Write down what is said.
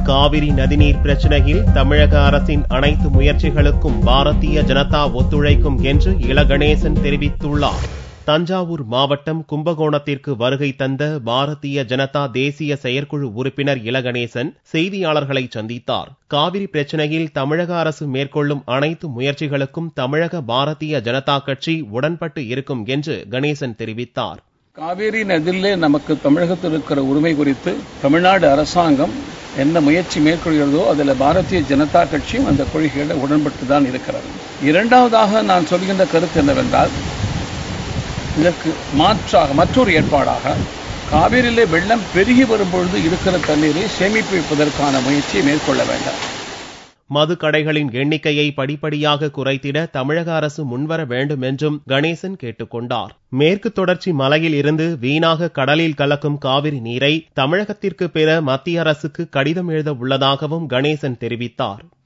காவிரி நதிநீர் பிரச்சினையில் தமிழக அரசின் அனைத்து முயற்சிகளுக்கும் பாரதிய ஜனதா ஒத்துழைக்கும் என்று இளகணேசன் தெரிவித்துள்ளார் தஞ்சாவூர் மாவட்டம் கும்பகோணத்திற்கு வருகை தந்த பாரதிய ஜனதா தேசிய செயற்குழு உறுப்பினர் இளகணேசன் செய்தியாளர்களை சந்தித்தார் காவிரி பிரச்சினையில் தமிழக அரசு மேற்கொள்ளும் அனைத்து முயற்சிகளுக்கும் தமிழக பாரதிய ஜனதா கட்சி உடன்பட்டு இருக்கும் என்று கணேசன் தெரிவித்தார் காவேரி நதியிலே நமக்கு தமிழகத்தில் இருக்கிற உரிமை குறித்து தமிழ்நாடு அரசாங்கம் என்ன முயற்சி மேற்கொள்கிறதோ அதில் பாரதிய ஜனதா கட்சியும் அந்த கொள்கைகளை உடன்பட்டு தான் இருக்கிறது இரண்டாவதாக நான் சொல்கின்ற கருத்து என்னவென்றால் இதற்கு மாற்றாக மற்றொரு ஏற்பாடாக காவிரியிலே வெள்ளம் பெருகி வரும்பொழுது இருக்கிற தண்ணீரை சேமிப்பு வைப்பதற்கான முயற்சியை மேற்கொள்ள வேண்டாம் மது கடைகளின் எண்ணிக்கையை படிப்படியாக குறைத்திட தமிழக அரசு முன்வர வேண்டும் என்றும் கணேசன் கேட்டுக்கொண்டார் மேற்கு தொடர்ச்சி மலையில் இருந்து வீணாக கடலில் கலக்கும் காவிரி நீரை தமிழகத்திற்கு பெற மத்திய அரசுக்கு கடிதம் எழுத உள்ளதாகவும் கணேசன் தெரிவித்தார்